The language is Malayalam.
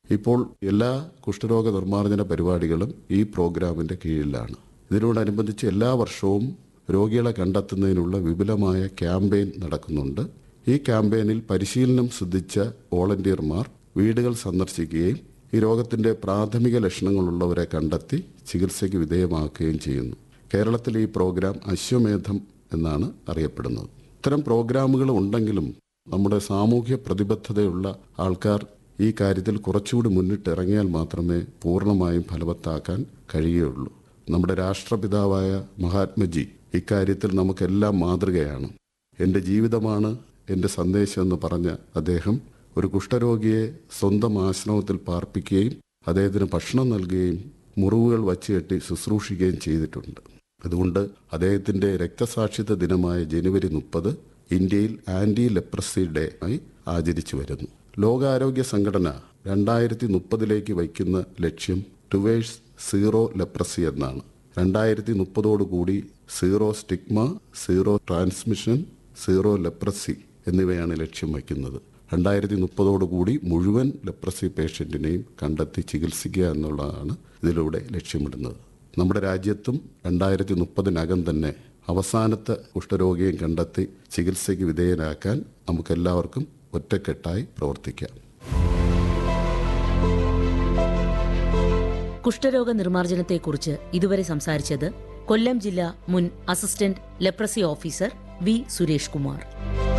ഇപ്പോൾ എല്ലാ കുഷ്ഠരോഗ നിർമ്മാർജ്ജന പരിപാടികളും ഈ പ്രോഗ്രാമിന്റെ കീഴിലാണ് ഇതിനോടനുബന്ധിച്ച് എല്ലാ വർഷവും രോഗികളെ കണ്ടെത്തുന്നതിനുള്ള വിപുലമായ ക്യാമ്പയിൻ നടക്കുന്നുണ്ട് ഈ ക്യാമ്പയിനിൽ പരിശീലനം സിദ്ധിച്ച വോളണ്ടിയർമാർ വീടുകൾ സന്ദർശിക്കുകയും ഈ രോഗത്തിന്റെ പ്രാഥമിക ലക്ഷണങ്ങളുള്ളവരെ കണ്ടെത്തി ചികിത്സയ്ക്ക് വിധേയമാക്കുകയും ചെയ്യുന്നു കേരളത്തിൽ ഈ പ്രോഗ്രാം അശ്വമേധം എന്നാണ് അറിയപ്പെടുന്നത് ഇത്തരം പ്രോഗ്രാമുകൾ ഉണ്ടെങ്കിലും നമ്മുടെ സാമൂഹ്യ പ്രതിബദ്ധതയുള്ള ആൾക്കാർ ഈ കാര്യത്തിൽ കുറച്ചുകൂടി മുന്നിട്ടിറങ്ങിയാൽ മാത്രമേ പൂർണ്ണമായും ഫലവത്താക്കാൻ കഴിയുകയുള്ളൂ നമ്മുടെ രാഷ്ട്രപിതാവായ മഹാത്മജി ഇക്കാര്യത്തിൽ നമുക്കെല്ലാം മാതൃകയാണ് എൻ്റെ ജീവിതമാണ് എൻ്റെ സന്ദേശം എന്ന് പറഞ്ഞ അദ്ദേഹം ഒരു കുഷ്ഠരോഗിയെ സ്വന്തം ആശ്രമത്തിൽ പാർപ്പിക്കുകയും അദ്ദേഹത്തിന് ഭക്ഷണം നൽകുകയും മുറിവുകൾ വച്ചുകെട്ടി ശുശ്രൂഷിക്കുകയും ചെയ്തിട്ടുണ്ട് അതുകൊണ്ട് അദ്ദേഹത്തിന്റെ രക്തസാക്ഷിത്വ ദിനമായ ജനുവരി മുപ്പത് ഇന്ത്യയിൽ ആന്റി ലെപ്രസി ഡേ ആയി ആചരിച്ചു വരുന്നു ലോകാരോഗ്യ സംഘടന രണ്ടായിരത്തി മുപ്പതിലേക്ക് വയ്ക്കുന്ന ലക്ഷ്യം ടുവേഴ്സ് സീറോ ലെപ്രസി എന്നാണ് രണ്ടായിരത്തി മുപ്പതോടുകൂടി zero stigma zero transmission zero leprosy എന്നിവയാണ് ലക്ഷ്യം വയ്ക്കുന്നത് രണ്ടായിരത്തി മുപ്പതോടുകൂടി മുഴുവൻ ലെപ്രസി പേഷ്യന്റിനെയും കണ്ടെത്തി ചികിത്സിക്കുക എന്നുള്ളതാണ് ഇതിലൂടെ ലക്ഷ്യമിടുന്നത് നമ്മുടെ രാജ്യത്തും രണ്ടായിരത്തി മുപ്പതിനകം തന്നെ അവസാനത്തെ കുഷ്ഠരോഗിയെ കണ്ടെത്തി ചികിത്സയ്ക്ക് വിധേയനാക്കാൻ നമുക്കെല്ലാവർക്കും ഒറ്റക്കെട്ടായി പ്രവർത്തിക്കാം കുഷ്ഠരോഗ നിർമ്മാർജ്ജനത്തെക്കുറിച്ച് ഇതുവരെ സംസാരിച്ചത് കൊല്ലം ജില്ലാ മുൻ assistant leprosy officer V Suresh Kumar